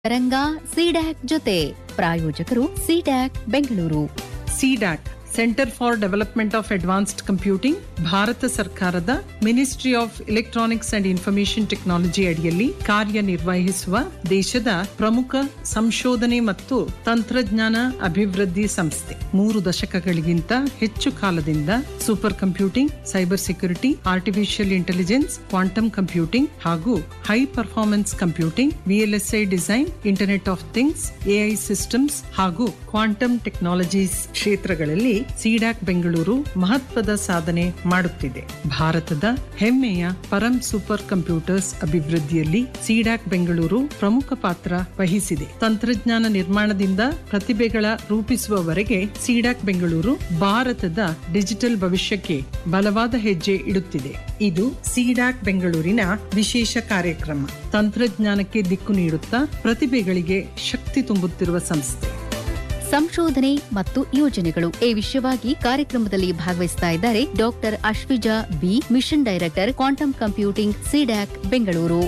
ತರಂಗ ಸಿಡ್ಯಾಕ್ ಜೊತೆ ಪ್ರಾಯೋಜಕರು CDAC Bengaluru CDAC centre for development of advanced computing ಭಾರತ ಸರ್ಕಾರದ ministry of electronics and information technology ಅಡಿಯಲ್ಲಿ ಕಾರ್ಯನಿರ್ವಹಿಸುವ ದೇಶದ ಪ್ರಮುಖ ಸಂಶೋಧನೆ ಮತ್ತು ತಂತ್ರಜ್ಞಾನ ಅಭಿವೃದ್ಧಿ ಸಂಸ್ಥೆ ಮೂರು ದಶಕಗಳಿಗಿಂತ ಹೆಚ್ಚು ಕಾಲದಿಂದ super computing cyber security artificial intelligence quantum computing ಹಾಗೂ high performance computing VLSI design internet of things AI systems ಹಾಗೂ ಕ್ವಾಂಟಮ್ ಟೆಕ್ನಾಲಜೀಸ್ ಕ್ಷೇತ್ರಗಳಲ್ಲಿ ಸಿಡಾಕ್ ಬೆಂಗಳೂರು ಮಹತ್ವದ ಸಾಧನೆ ಮಾಡುತ್ತಿದೆ ಭಾರತದ ಹೆಮ್ಮೆಯ ಪರಂ ಸೂಪರ್ ಕಂಪ್ಯೂಟರ್ಸ್ ಅಭಿವೃದ್ಧಿಯಲ್ಲಿ ಸಿಡಾಕ್ ಬೆಂಗಳೂರು ಪ್ರಮುಖ ಪಾತ್ರ ವಹಿಸಿದೆ ತಂತ್ರಜ್ಞಾನ ನಿರ್ಮಾಣದಿಂದ ಪ್ರತಿಭೆಗಳ ರೂಪಿಸುವವರೆಗೆ ಸಿಡಾಕ್ ಬೆಂಗಳೂರು ಭಾರತದ ಡಿಜಿಟಲ್ ಭವಿಷ್ಯಕ್ಕೆ ಬಲವಾದ ಹೆಜ್ಜೆ ಇಡುತ್ತಿದೆ ಇದು ಸಿಡಾಕ್ ಬೆಂಗಳೂರಿನ ವಿಶೇಷ ಕಾರ್ಯಕ್ರಮ ತಂತ್ರಜ್ಞಾನಕ್ಕೆ ದಿಕ್ಕು ನೀಡುತ್ತಾ ಪ್ರತಿಭೆಗಳಿಗೆ ಶಕ್ತಿ ತುಂಬುತ್ತಿರುವ ಸಂಸ್ಥೆ ಸಂಶೋಧನೆ ಮತ್ತು ಯೋಜನೆಗಳು ಈ ವಿಷಯವಾಗಿ ಕಾರ್ಯಕ್ರಮದಲ್ಲಿ ಭಾಗವಹಿಸ್ತಾ ಇದ್ದಾರೆ doctor Ashwija B mission director quantum computing CDAC Bengaluru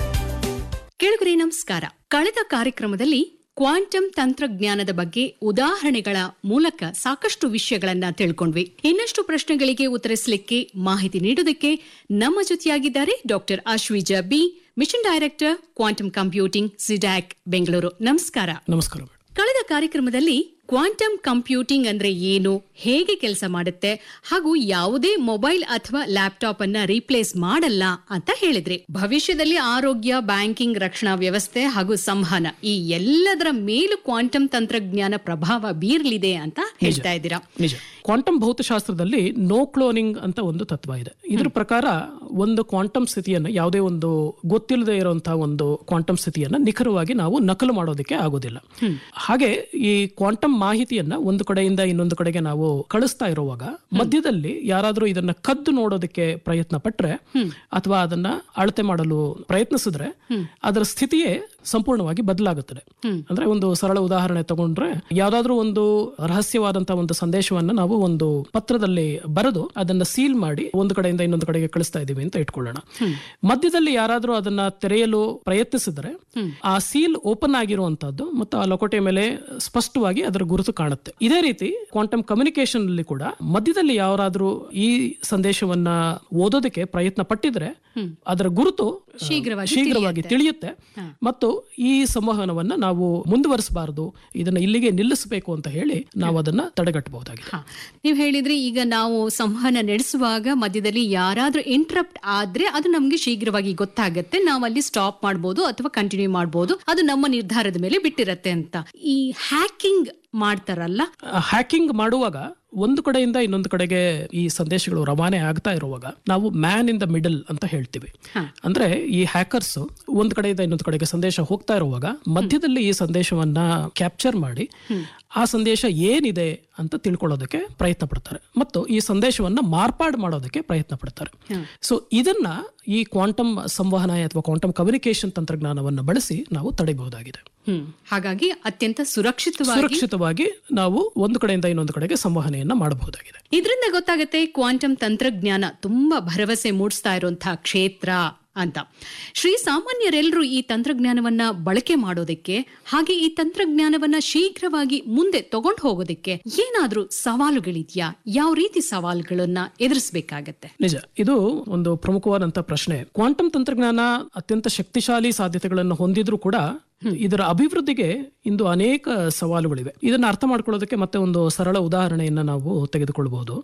ಕೆಳಗರೆ ನಮಸ್ಕಾರ ಕಳೆದ ಕಾರ್ಯಕ್ರಮದಲ್ಲಿ ಕ್ವಾಂಟಮ್ ತಂತ್ರಜ್ಞಾನದ ಬಗ್ಗೆ ಉದಾಹರಣೆಗಳ ಮೂಲಕ ಸಾಕಷ್ಟು ವಿಷಯಗಳನ್ನ ತಿಳ್ಕೊಂಡ್ವಿ ಇನ್ನಷ್ಟು ಪ್ರಶ್ನೆಗಳಿಗೆ ಉತ್ತರಿಸಲಿಕ್ಕೆ ಮಾಹಿತಿ ನೀಡೋದಕ್ಕೆ ನಮ್ಮ ಜೊತೆಯಾಗಿದ್ದಾರೆ doctor Ashwija B mission director quantum computing CDAC Bengaluru ನಮಸ್ಕಾರ ನಮಸ್ಕಾರ ಮೇಡಮ್ ಕಳೆದ ಕಾರ್ಯಕ್ರಮದಲ್ಲಿ ಕ್ವಾಂಟಮ್ ಕಂಪ್ಯೂಟಿಂಗ್ ಅಂದ್ರೆ ಏನು ಹೇಗೆ ಕೆಲಸ ಮಾಡುತ್ತೆ ಹಾಗೂ ಯಾವುದೇ ಮೊಬೈಲ್ ಅಥವಾ ಲ್ಯಾಪ್ಟಾಪ್ ಅನ್ನ ರೀಪ್ಲೇಸ್ ಮಾಡಲ್ಲ ಅಂತ ಹೇಳಿದ್ರಿ ಭವಿಷ್ಯದಲ್ಲಿ ಆರೋಗ್ಯ ಬ್ಯಾಂಕಿಂಗ್ ರಕ್ಷಣಾ ವ್ಯವಸ್ಥೆ ಹಾಗೂ ಸಂವಹನ ಈ ಎಲ್ಲದರ ಮೇಲೂ ಕ್ವಾಂಟಮ್ ತಂತ್ರಜ್ಞಾನ ಪ್ರಭಾವ ಬೀರಲಿದೆ ಅಂತ ಹೇಳ್ತಾ ಇದ್ದೀರಾ ನಿಜ ಕ್ವಾಂಟಮ್ ಭೌತಶಾಸ್ತ್ರದಲ್ಲಿ ನೋ ಕ್ಲೋನಿಂಗ್ ಅಂತ ಒಂದು ತತ್ವ ಇದೆ ಇದ್ರ ಪ್ರಕಾರ ಒಂದು ಕ್ವಾಂಟಮ್ ಸ್ಥಿತಿಯನ್ನು ಯಾವುದೇ ಒಂದು ಗೊತ್ತಿಲ್ಲದೆ ಇರುವಂತಹ ಒಂದು ಕ್ವಾಂಟಮ್ ಸ್ಥಿತಿಯನ್ನ ನಿಖರವಾಗಿ ನಾವು ನಕಲು ಮಾಡೋದಕ್ಕೆ ಆಗೋದಿಲ್ಲ ಹಾಗೆ ಈ ಕ್ವಾಂಟಮ್ ಮಾಹಿತಿಯನ್ನ ಒಂದು ಕಡೆಯಿಂದ ಇನ್ನೊಂದು ಕಡೆಗೆ ನಾವು ಕಳಿಸ್ತಾ ಇರುವಾಗ ಮಧ್ಯದಲ್ಲಿ ಯಾರಾದ್ರೂ ಇದನ್ನ ಕದ್ದು ನೋಡೋದಕ್ಕೆ ಪ್ರಯತ್ನ ಪಟ್ರೆ ಅಥವಾ ಅದನ್ನ ಅಳತೆ ಮಾಡಲು ಪ್ರಯತ್ನಿಸಿದ್ರೆ ಅದರ ಸ್ಥಿತಿಯೇ ಸಂಪೂರ್ಣವಾಗಿ ಬದಲಾಗುತ್ತದೆ ಅಂದ್ರೆ ಒಂದು ಸರಳ ಉದಾಹರಣೆ ತಗೊಂಡ್ರೆ ಯಾವ್ದಾದ್ರೂ ಒಂದು ರಹಸ್ಯವಾದಂತಹ ಒಂದು ಸಂದೇಶವನ್ನ ನಾವು ಒಂದು ಪತ್ರದಲ್ಲಿ ಬರೆದು ಅದನ್ನ ಸೀಲ್ ಮಾಡಿ ಒಂದು ಕಡೆಯಿಂದ ಇನ್ನೊಂದು ಕಡೆಗೆ ಕಳಿಸ್ತಾ ಇದೀವಿ ಅಂತ ಇಟ್ಕೊಳ್ಳೋಣ ಮಧ್ಯದಲ್ಲಿ ಯಾರಾದ್ರೂ ಅದನ್ನ ತೆರೆಯಲು ಪ್ರಯತ್ನಿಸಿದ್ರೆ ಆ ಸೀಲ್ ಓಪನ್ ಆಗಿರುವಂತಹದ್ದು ಮತ್ತು ಆ ಲಕೋಟೆಯ ಮೇಲೆ ಸ್ಪಷ್ಟವಾಗಿ ಅದರ ಗುರುತು ಕಾಣುತ್ತೆ ಇದೇ ರೀತಿ ಕ್ವಾಂಟಮ್ ಕಮ್ಯುನಿಕೇಶನ್ ಅಲ್ಲಿ ಕೂಡ ಮಧ್ಯದಲ್ಲಿ ಯಾರಾದ್ರೂ ಈ ಸಂದೇಶವನ್ನ ಓದೋದಕ್ಕೆ ಪ್ರಯತ್ನ ಪಟ್ಟಿದ್ರೆ ಅದರ ಗುರುತು ಆ, ಶೀಘ್ರವಾಗಿ ಶೀಘ್ರವಾಗಿ ತಿಳಿಯುತ್ತೆ ಮತ್ತು ಈ ಸಂವಹನವನ್ನ ನಾವು ಮುಂದುವರಿಸಬಾರದು ಇದನ್ನ ಇಲ್ಲಿಗೆ ನಿಲ್ಲಿಸಬೇಕು ಅಂತ ಹೇಳಿ ನಾವು ಅದನ್ನ ತಡೆಗಟ್ಟಬಹುದಾಗಿದೆ ಹಾ. ನೀವ್ ಹೇಳಿದ್ರಿ ಈಗ ನಾವು ಸಂವಹನ ನಡೆಸುವಾಗ ಮಧ್ಯದಲ್ಲಿ ಯಾರಾದ್ರೂ ಇಂಟರಪ್ಟ್ ಆದ್ರೆ ಅದು ನಮ್ಗೆ ಶೀಘ್ರವಾಗಿ ಗೊತ್ತಾಗತ್ತೆ ನಾವು ಅಲ್ಲಿ ಸ್ಟಾಪ್ ಮಾಡ್ಬೋದು ಅಥವಾ ಕಂಟಿನ್ಯೂ ಮಾಡ್ಬೋದು ಅದು ನಮ್ಮ ನಿರ್ಧಾರದ ಮೇಲೆ ಬಿಟ್ಟಿರತ್ತೆ ಅಂತ ಈ ಹ್ಯಾಕಿಂಗ್ ಮಾಡ್ತಾರಲ್ಲ ಹ್ಯಾಕಿಂಗ್ ಮಾಡುವಾಗ ಒಂದು ಕಡೆಯಿಂದ ಇನ್ನೊಂದು ಕಡೆಗೆ ಈ ಸಂದೇಶಗಳು ರವಾನೆ ಆಗ್ತಾ ಇರುವಾಗ ನಾವು ಮ್ಯಾನ್ ಇನ್ ದ ಮಿಡಲ್ ಅಂತ ಹೇಳ್ತೀವಿ ಅಂದ್ರೆ ಈ ಹ್ಯಾಕರ್ಸ್ ಒಂದ್ ಕಡೆಯಿಂದ ಇನ್ನೊಂದು ಕಡೆಗೆ ಸಂದೇಶ ಹೋಗ್ತಾ ಇರುವಾಗ ಮಧ್ಯದಲ್ಲಿ ಈ ಸಂದೇಶವನ್ನ ಕ್ಯಾಪ್ಚರ್ ಮಾಡಿ ಆ ಸಂದೇಶ ಏನಿದೆ ಅಂತ ತಿಳ್ಕೊಳ್ಳೋದಕ್ಕೆ ಪ್ರಯತ್ನ ಪಡ್ತಾರೆ ಮತ್ತು ಈ ಸಂದೇಶವನ್ನ ಮಾರ್ಪಾಡು ಮಾಡೋದಕ್ಕೆ ಪ್ರಯತ್ನ ಪಡ್ತಾರೆ ಸೊ ಇದನ್ನ ಈ ಕ್ವಾಂಟಮ್ ಸಂವಹನ ಅಥವಾ ಕ್ವಾಂಟಮ್ ಕಮ್ಯುನಿಕೇಶನ್ ತಂತ್ರಜ್ಞಾನವನ್ನು ಬಳಸಿ ನಾವು ತಡೆಯಬಹುದಾಗಿದೆ ಹ್ಮ್ ಹಾಗಾಗಿ ಅತ್ಯಂತ ಸುರಕ್ಷಿತವಾಗಿ ಸುರಕ್ಷಿತವಾಗಿ ನಾವು ಒಂದು ಕಡೆಯಿಂದ ಇನ್ನೊಂದು ಕಡೆಗೆ ಸಂವಹನೆಯನ್ನ ಮಾಡಬಹುದಾಗಿದೆ ಇದರಿಂದ ಗೊತ್ತಾಗತ್ತೆ ಕ್ವಾಂಟಮ್ ತಂತ್ರಜ್ಞಾನ ತುಂಬಾ ಭರವಸೆ ಮೂಡಿಸ್ತಾ ಇರುವಂತಹ ಕ್ಷೇತ್ರ ಅಂತ ಶ್ರೀ ಸಾಮಾನ್ಯರೆಲ್ಲರೂ ಈ ತಂತ್ರಜ್ಞಾನವನ್ನ ಬಳಕೆ ಮಾಡೋದಕ್ಕೆ ಹಾಗೆ ಈ ತಂತ್ರಜ್ಞಾನವನ್ನ ಶೀಘ್ರವಾಗಿ ಮುಂದೆ ತಗೊಂಡು ಹೋಗೋದಕ್ಕೆ ಏನಾದ್ರೂ ಸವಾಲುಗಳಿದ್ಯಾ ಯಾವ ರೀತಿ ಸವಾಲುಗಳನ್ನ ಎದುರಿಸಬೇಕಾಗತ್ತೆ ನಿಜ ಇದು ಒಂದು ಪ್ರಮುಖವಾದಂತಹ ಪ್ರಶ್ನೆ ಕ್ವಾಂಟಮ್ ತಂತ್ರಜ್ಞಾನ ಅತ್ಯಂತ ಶಕ್ತಿಶಾಲಿ ಸಾಧ್ಯತೆಗಳನ್ನು ಹೊಂದಿದ್ರೂ ಕೂಡ ಇದರ ಅಭಿವೃದ್ಧಿಗೆ ಇಂದು ಅನೇಕ ಸವಾಲುಗಳಿವೆ ಇದನ್ನ ಅರ್ಥ ಮಾಡ್ಕೊಳ್ಳೋದಕ್ಕೆ ಮತ್ತೆ ಒಂದು ಸರಳ ಉದಾಹರಣೆಯನ್ನ ನಾವು ತೆಗೆದುಕೊಳ್ಬಹುದು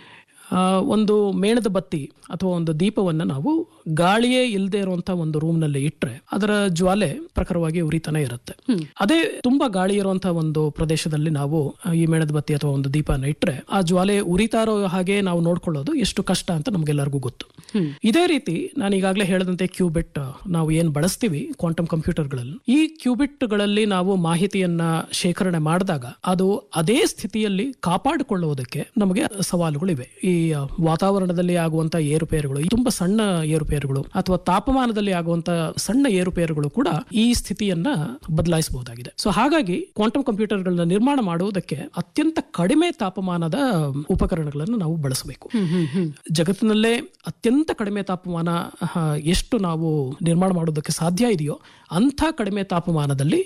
ಆ, ಒಂದು ಮೇಣದ ಬತ್ತಿ ಅಥವಾ ಒಂದು ದೀಪವನ್ನ ನಾವು ಗಾಳಿಯೇ ಇಲ್ಲದೆ ಇರುವಂತಹ ಒಂದು ರೂಮ್ ನಲ್ಲಿ ಇಟ್ರೆ ಅದರ ಜ್ವಾಲೆ ಪ್ರಖರವಾಗಿ ಉರಿತಾನೆ ಇರುತ್ತೆ ಅದೇ ತುಂಬಾ ಗಾಳಿ ಇರುವಂತಹ ಒಂದು ಪ್ರದೇಶದಲ್ಲಿ ನಾವು ಆ, ಈ ಮೇಣದ ಬತ್ತಿ ಅಥವಾ ಒಂದು ದೀಪನ ಇಟ್ರೆ ಆ ಜ್ವಾಲೆ ಉರಿತಾ ಇರೋ ಹಾಗೆ ನಾವು ನೋಡ್ಕೊಳ್ಳೋದು ಎಷ್ಟು ಕಷ್ಟ ಅಂತ ನಮ್ಗೆಲ್ಲರಿಗೂ ಗೊತ್ತು ಇದೇ ರೀತಿ ನಾನು ಈಗಾಗಲೇ ಹೇಳಿದಂತೆ ಕ್ಯೂಬಿಟ್ ನಾವು ಏನ್ ಬಳಸ್ತೀವಿ ಕ್ವಾಂಟಮ್ ಕಂಪ್ಯೂಟರ್ಗಳಲ್ಲಿ ಈ ಕ್ಯೂಬಿಟ್ಗಳಲ್ಲಿ ನಾವು ಮಾಹಿತಿಯನ್ನ ಶೇಖರಣೆ ಮಾಡಿದಾಗ ಅದು ಅದೇ ಸ್ಥಿತಿಯಲ್ಲಿ ಕಾಪಾಡಿಕೊಳ್ಳುವುದಕ್ಕೆ ನಮಗೆ ಸವಾಲುಗಳಿವೆ ಈ ವಾತಾವರಣದಲ್ಲಿ ಆಗುವಂತ ಏರುಪೇರುಗಳು ಈ ತುಂಬಾ ಸಣ್ಣ ಏರುಪೇರುಗಳು ಅಥವಾ ತಾಪಮಾನದಲ್ಲಿ ಆಗುವಂತ ಸಣ್ಣ ಏರುಪೇರುಗಳು ಕೂಡ ಈ ಸ್ಥಿತಿಯನ್ನ ಬದಲಾಯಿಸಬಹುದಾಗಿದೆ ಸೊ ಹಾಗಾಗಿ ಕ್ವಾಂಟಮ್ ಕಂಪ್ಯೂಟರ್ಗಳನ್ನ ನಿರ್ಮಾಣ ಮಾಡುವುದಕ್ಕೆ ಅತ್ಯಂತ ಕಡಿಮೆ ತಾಪಮಾನದ ಉಪಕರಣಗಳನ್ನು ನಾವು ಬಳಸಬೇಕು ಜಗತ್ತಿನಲ್ಲೇ ಅತ್ಯಂತ ಕಡಿಮೆ ತಾಪಮಾನ ಆ, ಎಷ್ಟು ನಾವು ನಿರ್ಮಾಣ ಮಾಡೋದಕ್ಕೆ ಸಾಧ್ಯ ಇದೆಯೋ ಅಂಥ ಕಡಿಮೆ ತಾಪಮಾನದಲ್ಲಿ